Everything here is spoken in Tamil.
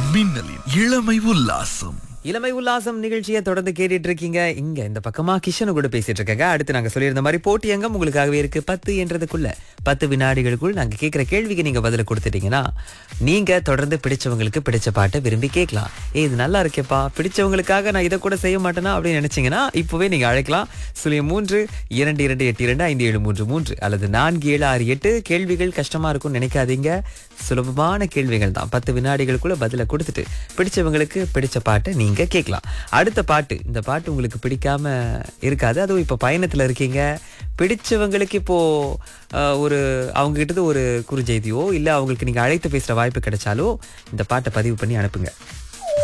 மின்னலின் இளமை உல்லாசம் இளமை உல்லாசம் நிகழ்ச்சியை தொடர்ந்து கேட்டுட்டு இருக்கீங்க இங்க இந்த பக்கமா கிஷனு கூட பேசிட்டு இருக்காங்க அடுத்து நாங்க சொல்லியிருந்த மாதிரி போட்டி அங்கம் உங்களுக்காகவே இருக்கு பத்து என்றதுக்குள்ள பத்து வினாடிகளுக்குள் நாங்க கேட்கிற கேள்விக்கு நீங்க பதில கொடுத்துட்டீங்கன்னா நீங்க தொடர்ந்து பிடிச்சவங்களுக்கு பிடிச்ச பாட்டை விரும்பி கேட்கலாம் ஏய் இது நல்லா இருக்கேப்பா பிடிச்சவங்களுக்காக நான் இதை கூட செய்ய மாட்டேனா அப்படின்னு நினைச்சீங்கன்னா இப்பவே நீங்க அழைக்கலாம் சுழியம் மூன்று இரண்டு இரண்டு எட்டு இரண்டு ஐந்து ஏழு மூன்று மூன்று அல்லது நான்கு ஏழு ஆறு எட்டு கேள்விகள் கஷ்டமா இருக்கும்னு நினைக்காதீங்க சுலபமான கேள்விகள் தான் பத்து வினாடிகளுக்குள்ள பதில கொடுத்துட்டு பிடிச்சவங்களுக்கு பிடிச்ச பாட்டை நீங்க கேட்கலாம் அடுத்த பாட்டு இந்த பாட்டு உங்களுக்கு பிடிக்காம இருக்காது அதுவும் இப்போ பயணத்துல இருக்கீங்க பிடிச்சவங்களுக்கு இப்போ அஹ், ஒரு அவங்க கிட்ட ஒரு குறுஞ்செய்தியோ இல்ல அவங்களுக்கு நீங்க அழைத்து பேசுற வாய்ப்பு கிடைச்சாலோ இந்த பாட்டை பதிவு பண்ணி அனுப்புங்க